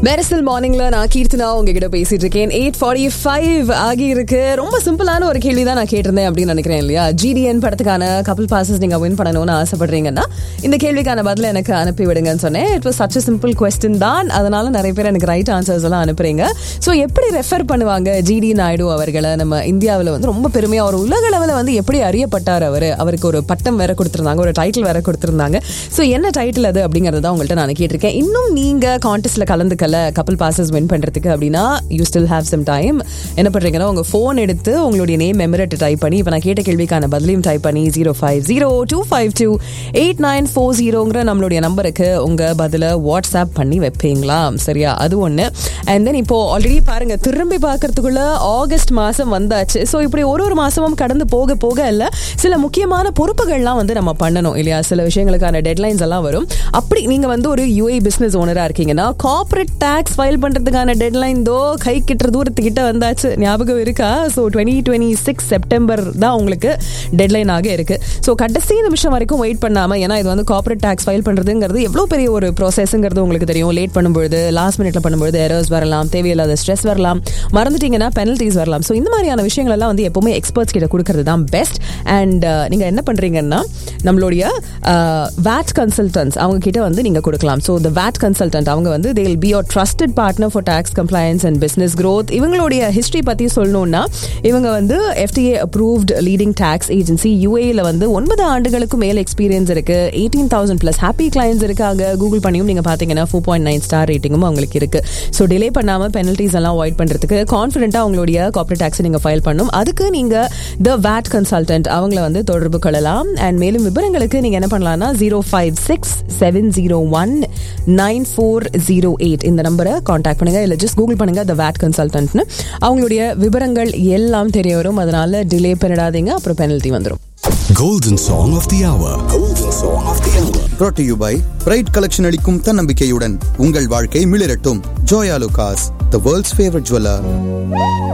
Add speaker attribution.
Speaker 1: மெரிசல் மார்னிங்ல நான் கீர்த்தனா உங்ககிட்ட பேசிட்டு இருக்கேன் எயிட் ஃபார்ட்டி ஃபைவ் ஆகி இருக்கு ரொம்ப சிம்பிளான ஒரு கேள்வி தான் நான் கேட்டிருந்தேன் அப்படின்னு நினைக்கிறேன் இல்லையா ஜிடிஎன் படத்துக்கான கபிள் பாசஸ் நீங்க வின் பண்ணணும்னு ஆசைப்படுறீங்கன்னா இந்த கேள்விக்கான பதில எனக்கு அனுப்பி விடுங்கன்னு சொன்னேன் it was such simple question தான் அதனால நிறைய பேர் எனக்கு ரைட் ஆன்சர்ஸ் எல்லாம் அனுப்புறீங்க ஸோ எப்படி ரெஃபர் பண்ணுவாங்க ஜிடி நாயுடு அவர்களை நம்ம இந்தியாவில் வந்து ரொம்ப பெருமையா ஒரு உலக அளவில் வந்து எப்படி அறியப்பட்டார் அவர் அவருக்கு ஒரு பட்டம் வேற கொடுத்திருந்தாங்க ஒரு டைட்டில் வேற கொடுத்திருந்தாங்க ஸோ என்ன டைட்டில் அது அப்படிங்கறத தான் உங்கள்கிட்ட நான் கேட்டிருக்கேன் இன்னும் நீங்க கான்டெஸ்ட்ல கலந்துக்கல கப்பல் பாசஸ் வின் பண்றதுக்கு அப்படின்னா you still have some time என்ன பண்றீங்கன்னா உங்க ஃபோன் எடுத்து உங்களுடைய நேம் மெமரேட் டைப் பண்ணி இப்போ நான் கேட்ட கேள்விக்கான பதிலையும் டைப் பண்ணி zero five zero two five two eight nine four ஜீரோங்கிற நம்மளுடைய நம்பருக்கு உங்க பதில வாட்ஸ்அப் பண்ணி வைப்பீங்களா சரியா அது ஒன்று அண்ட் தென் இப்போ ஆல்ரெடி பாருங்க திரும்பி பார்க்கறதுக்குள்ள ஆகஸ்ட் மாசம் வந்தாச்சு ஸோ இப்படி ஒரு ஒரு மாசமும் கடந்து போக போக இல்ல சில முக்கியமான பொறுப்புகள்லாம் வந்து நம்ம பண்ணணும் இல்லையா சில விஷயங்களுக்கான டெட்லைன்ஸ் எல்லாம் வரும் அப்படி நீங்க வந்து ஒரு யூஏ பிசினஸ் ஓனரா இருக்கீங்கன்னா கார்பரேட் டாக்ஸ் ஃபைல் பண்றதுக்கான டெட்லைன் தோ கை கிட்ட தூரத்துக்கிட்ட வந்தாச்சு ஞாபகம் இருக்கா so twenty twenty six September தான் உங்களுக்கு டெட்லைன் ஆக இருக்கு ஸோ கடைசி நிமிஷம் வரைக்கும் வெயிட் பண்ணாம ஏன்னா இது வந்து கார்பரேட் டாக்ஸ் ஃபைல் பண்றதுங்கிறது எவ்வளோ பெரிய ஒரு ப்ராசஸ்ங்கிறது உங்களுக்கு தெரியும் லேட் பண்ணும்பொழுது லாஸ்ட் மினிட்ல பண்ணும்பொழுது எரர்ஸ் வரலாம் தேவையில்லாத ஸ்ட்ரெஸ் வரலாம் மறந்துட்டீங்கன்னா பெனல்ட்டிஸ் வரலாம் ஸோ இந்த மாதிரியான விஷயங்கள் எல்லாம் வந்து எப்பவுமே எக்ஸ்பர்ட்ஸ் கிட்ட கொடுக்கறது தான் பெஸ்ட் அண்ட் நீங்க என்ன பண்றீங்கன்னா நம்மளுடைய வேட் கன்சல்டன்ஸ் அவங்க கிட்ட வந்து நீங்க கொடுக்கலாம் ஸோ த வேட் கன்சல்டன்ட் அவங்க வந்து they will be your trusted partner for tax compliance and business growth இவங்களுடைய ஹிஸ்டரி பத்தி சொல்லணும்னா இவங்க வந்து FTA approved leading tax agency யூஏல வந்து ஒன்பது ஆண்டுகளுக்கு மேல் எக்ஸ்பீரியன்ஸ் இருக்கு eighteen thousand plus happy clients இருக்காங்க கூகுள் பண்ணியும் நீங்க பாத்தீங்கன்னா ஃபோர் பாயிண்ட் நைன் ஸ்டார் ரேட்டிங்கும் அவங்களுக்கு இருக்கு ஸோ டிலே பண்ணாம பெனல்ட்டிஸ் எல்லாம் அவாய்ட் பண்றதுக்கு கான்ஃபிடென்ட்டா உங்களுடைய கார்பரேட் டாக்ஸ் நீங்க ஃபைல் பண்ணும் அதுக்கு நீங்க த வேட் கன்சல்டன்ட் அவங்கள வந்து தொடர்பு கொள்ளலாம் அண்ட் மேலும் விவரங்களுக்கு நீங்க என்ன பண்ணலாம்னா zero five six seven zero one nine four zero eight இந்த நம்பரை காண்டாக்ட் பண்ணுங்க இல்லை ஜஸ்ட் கூகுள் பண்ணுங்க த வேட் கன்சல்டன்ட்னு அவங்களுடைய விவரங்கள் எல்லாம் தெரிய வரும் அதனால டிலே பண்ணிடாதீங்க அப்புறம் பெனல்ட்டி வந்துடும்
Speaker 2: Golden Song of the Hour. Golden Song of the Hour.
Speaker 3: brought to you by bright collection அளிக்கும் தன்னம்பிக்கையுடன் உங்கள் வாழ்க்கை மிளிரட்டும் Joyalukkas the world's favourite jeweller